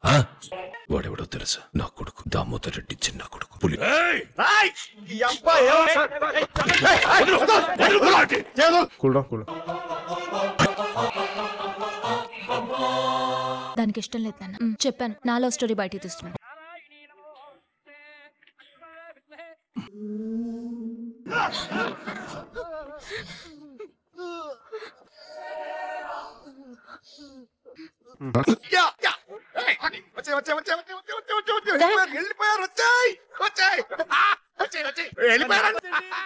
ఆ? వాడెవడో తెలుసా నా కొడుకు దామోదర్ రెడ్డి చిన్న కొడుకు పులి కూల్ డా కూల్ దానికి ఇష్టం లేదు నాన్న మ్, చెప్పాను నా లవ్ స్టోరీ బయటికి తీస్తున్నాను వచ్చే వచ్చే వచ్చే వచ్చే వచ్చే వచ్చే వచ్చే వెళ్ళిపోయారు వచ్చాయి వచ్చాయి వెళ్ళిపోయారు